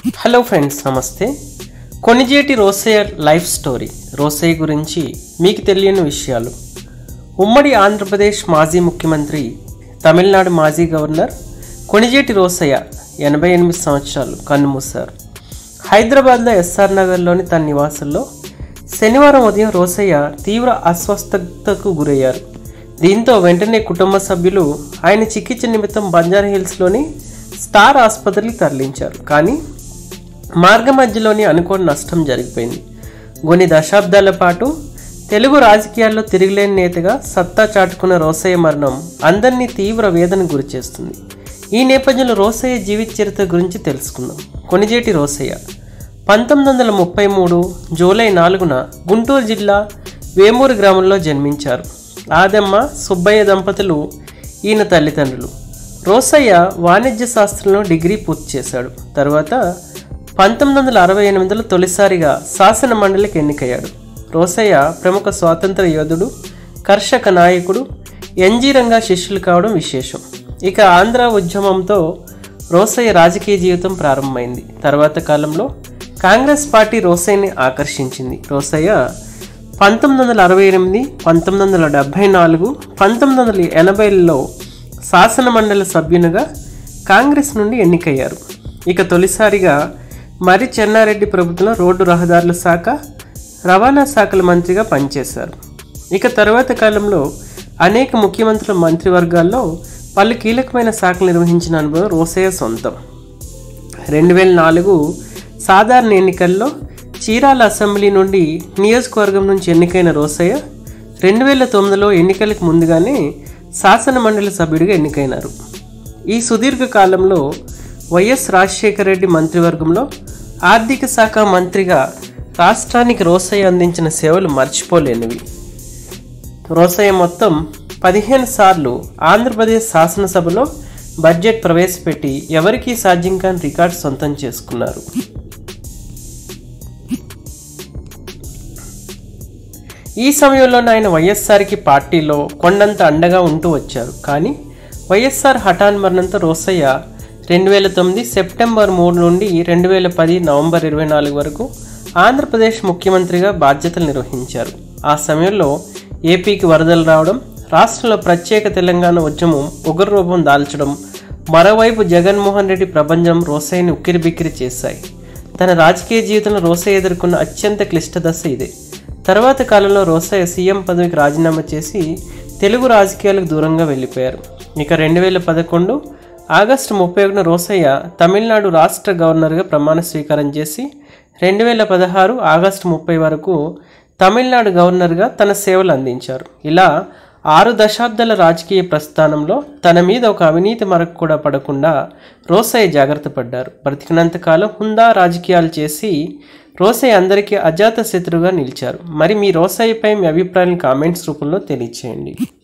hello friends నమస్తే Konijeti Rosaiah life story Rosaiah గురించి మీకు తెలియని విషయాలు ఉమ్మడి ఆంధ్రప్రదేశ్ మాజీ ముఖ్యమంత్రి తమిళనాడు మాజీ గవర్నర్ కొనిజేటి రోసయ్య ఎనభై ఎనిమిది సంవత్సరాలు కన్నుమూశారు హైదరాబాద్లో ఎస్ఆర్ నగర్లోని తన నివాసంలో శనివారం ఉదయం రోసయ్య తీవ్ర అస్వస్థతకు గురయ్యారు దీంతో వెంటనే కుటుంబ సభ్యులు ఆయన చికిత్స నిమిత్తం బంజారా హిల్స్లోని స్టార్ ఆసుపత్రికి తరలించారు కానీ మార్గ మధ్యలోని అనుకోని నష్టం జరిగిపోయింది కొన్ని దశాబ్దాల పాటు తెలుగు రాజకీయాల్లో తిరిగిలేని నేతగా సత్తా చాటుకున్న రోసయ్య మరణం అందరినీ తీవ్ర వేదన గురిచేస్తుంది ఈ నేపథ్యంలో రోసయ్య జీవిత చరిత్ర గురించి తెలుసుకుందాం కొనిజేటి రోసయ్య పంతొమ్మిది వందల ముప్పై మూడు జూలై నాలుగున గుంటూరు జిల్లా వేమూరు గ్రామంలో జన్మించారు ఆదమ్మ సుబ్బయ్య దంపతులు ఈయన తల్లిదండ్రులు రోసయ్య వాణిజ్య శాస్త్రంలో డిగ్రీ పూర్తి చేశాడు తర్వాత పంతొమ్మిది వందల అరవై ఎనిమిదిలో తొలిసారిగా శాసన మండలికి ఎన్నికయ్యాడు రోసయ్య ప్రముఖ స్వాతంత్ర యోధుడు కర్షక నాయకుడు ఎన్జీ రంగా శిష్యులు కావడం విశేషం ఇక ఆంధ్ర ఉద్యమంతో రోసయ్య రాజకీయ జీవితం ప్రారంభమైంది తర్వాత కాలంలో కాంగ్రెస్ పార్టీ రోసయ్యని ఆకర్షించింది రోసయ్య పంతొమ్మిది వందల అరవై ఎనిమిది పంతొమ్మిది వందల డెబ్భై నాలుగు పంతొమ్మిది వందల ఎనభైలో శాసన మండలి సభ్యునిగా కాంగ్రెస్ నుండి ఎన్నికయ్యారు ఇక తొలిసారిగా మరి చెన్నారెడ్డి ప్రభుత్వంలో రోడ్డు రహదారుల శాఖ రవాణా శాఖల మంత్రిగా పనిచేశారు ఇక తర్వాత కాలంలో అనేక ముఖ్యమంత్రుల మంత్రివర్గాల్లో పలు కీలకమైన శాఖలు నిర్వహించిన అనుభవం రోసయ్య సొంతం రెండు వేల నాలుగు సాధారణ ఎన్నికల్లో చీరాల అసెంబ్లీ నుండి నియోజకవర్గం నుంచి ఎన్నికైన రోసయ్య రెండు వేల తొమ్మిదిలో ఎన్నికలకు ముందుగానే శాసన మండలి సభ్యుడిగా ఎన్నికైనారు ఈ సుదీర్ఘ కాలంలో వైఎస్ రాజశేఖర రెడ్డి మంత్రివర్గంలో ఆర్థిక శాఖ మంత్రిగా రాష్ట్రానికి రోసయ్య అందించిన సేవలు మర్చిపోలేనివి రోసయ్య మొత్తం పదిహేను సార్లు ఆంధ్రప్రదేశ్ శాసనసభలో బడ్జెట్ ప్రవేశపెట్టి ఎవరికీ సాధ్యం కాని రికార్డు సొంతం చేసుకున్నారు ఈ సమయంలోనే ఆయన వైఎస్ఆర్కి పార్టీలో కొండంత అండగా ఉంటూ వచ్చారు కానీ వైఎస్ఆర్ హఠాన్ మరణంతో రోసయ్య రెండు వేల తొమ్మిది సెప్టెంబర్ మూడు నుండి రెండు వేల పది నవంబర్ ఇరవై నాలుగు వరకు ఆంధ్రప్రదేశ్ ముఖ్యమంత్రిగా బాధ్యతలు నిర్వహించారు ఆ సమయంలో ఏపీకి వరదలు రావడం రాష్ట్రంలో ప్రత్యేక తెలంగాణ ఉద్యమం ఉగ్రరూపం దాల్చడం మరోవైపు జగన్మోహన్ రెడ్డి ప్రపంచం రోసయ్యని ఉక్కిరిబిక్కిరి చేశాయి తన రాజకీయ జీవితంలో రోసయ్య ఎదుర్కొన్న అత్యంత క్లిష్ట దశ ఇదే తర్వాత కాలంలో రోసయ్య సీఎం పదవికి రాజీనామా చేసి తెలుగు రాజకీయాలకు దూరంగా వెళ్ళిపోయారు ఇక రెండు వేల పదకొండు ఆగస్టు ముప్పై ఒకటిన రోసయ్య తమిళనాడు రాష్ట్ర గవర్నర్గా ప్రమాణ స్వీకారం చేసి రెండు వేల పదహారు ఆగస్టు ముప్పై వరకు తమిళనాడు గవర్నర్గా తన సేవలు అందించారు ఇలా ఆరు దశాబ్దాల రాజకీయ ప్రస్థానంలో తన మీద ఒక అవినీతి మరకు కూడా పడకుండా రోసయ్య జాగ్రత్త పడ్డారు బ్రతికినంతకాలం హుందా రాజకీయాలు చేసి రోసయ్య అందరికీ అజాత శత్రువుగా నిలిచారు మరి మీ రోసయ్యపై మీ అభిప్రాయాలను కామెంట్స్ రూపంలో తెలియచేయండి